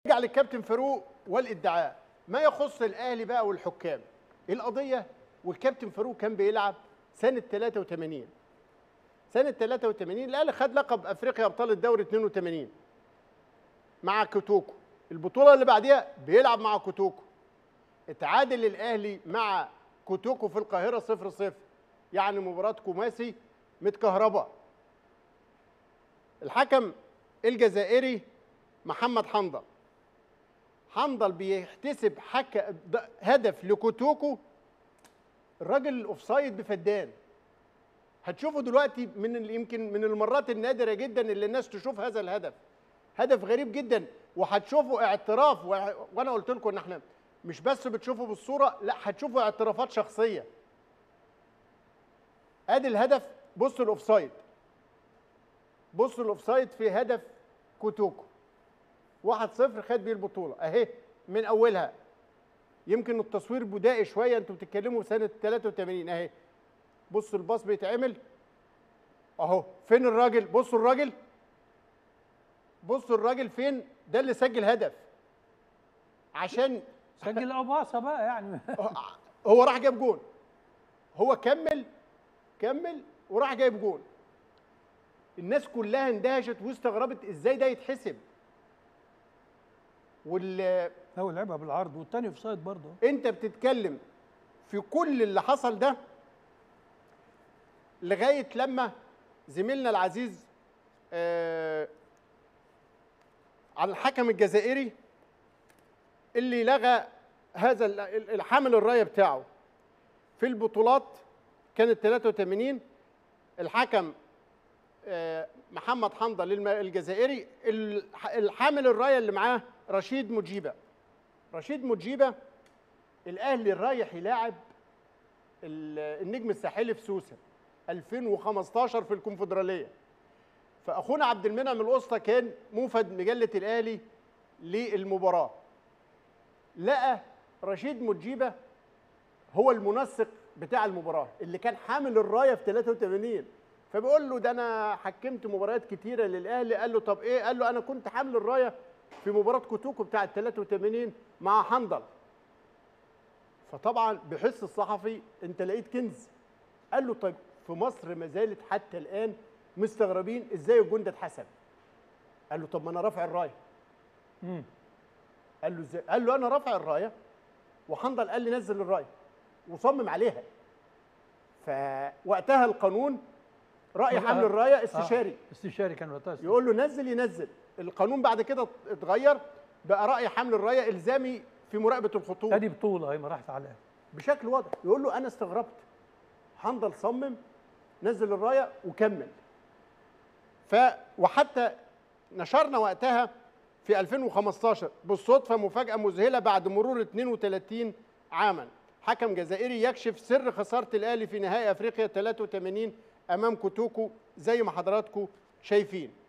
نرجع للكابتن فاروق والادعاء ما يخص الاهلي بقى والحكام القضيه والكابتن فاروق كان بيلعب سنه 83 سنه 83 الاهلي خد لقب افريقيا ابطال الدوري 82 مع كوتوكو البطوله اللي بعديها بيلعب مع كوتوكو اتعادل الاهلي مع كوتوكو في القاهره 0 0 يعني مباراه كوماسي متكهربه الحكم الجزائري محمد حمدل حمدل بيحتسب حك... هدف لكوتوكو الراجل الاوفسايد بفدان هتشوفوا دلوقتي من ال- يمكن من المرات النادره جدا اللي الناس تشوف هذا الهدف هدف غريب جدا وهتشوفوا اعتراف و... وانا قلت لكم ان احنا مش بس بتشوفوا بالصوره لا هتشوفوا اعترافات شخصيه ادي الهدف بصوا الاوفسايد بصوا الاوفسايد في هدف كوتوكو 1-0 خد بيه البطوله اهي من اولها يمكن التصوير بدائي شويه انتوا بتتكلموا سنه 83 اهي بصوا الباص بيتعمل اهو فين الراجل بصوا الراجل بصوا الراجل فين ده اللي سجل هدف عشان سجل عباصه بقى يعني هو راح جاب جون هو كمل كمل وراح جايب جون الناس كلها اندهشت واستغربت ازاي ده يتحسب وال هو لعبها بالعرض والتاني في سايد برضه انت بتتكلم في كل اللي حصل ده لغايه لما زميلنا العزيز آه على الحكم الجزائري اللي لغى هذا ال- ال- الحامل الرايه بتاعه في البطولات كانت 83 الحكم آه، محمد حمدل الم- الجزائري الح- الحامل الرايه اللي معاه رشيد مجيبه رشيد مجيبه الاهلي رايح يلاعب ال- النجم الساحلي في سوسه 2015 في الكونفدراليه فاخونا عبد المنعم القسطى كان موفد مجله الاهلي للمباراه لقى رشيد مجيبه هو المنسق بتاع المباراه اللي كان حامل الرايه في 83 فبيقول له ده انا حكمت مباريات كتيره للاهلي قال له طب ايه قال له انا كنت حامل الرايه في مباراه كوتوكو بتاعه 83 مع حنظل فطبعا بحس الصحفي انت لقيت كنز قال له طيب في مصر ما زالت حتى الان مستغربين ازاي الجون ده اتحسب قال له طب ما انا رافع الرايه مم. قال له ازاي قال له انا رافع الرايه وحنظل قال لي نزل الرايه وصمم عليها فوقتها القانون راي حمل الرايه استشاري آه. استشاري كان وقتها يقول له نزل ينزل القانون بعد كده اتغير بقى راي حمل الرايه الزامي في مراقبه الخطوط ادي بطوله هي ما راحت عليها بشكل واضح يقول له انا استغربت حنظل صمم نزل الرايه وكمل ف وحتى نشرنا وقتها في 2015 بالصدفه مفاجاه مذهله بعد مرور 32 عاما حكم جزائري يكشف سر خساره الاهلي في نهائي افريقيا 83 امام كوتوكو زي ما حضراتكم شايفين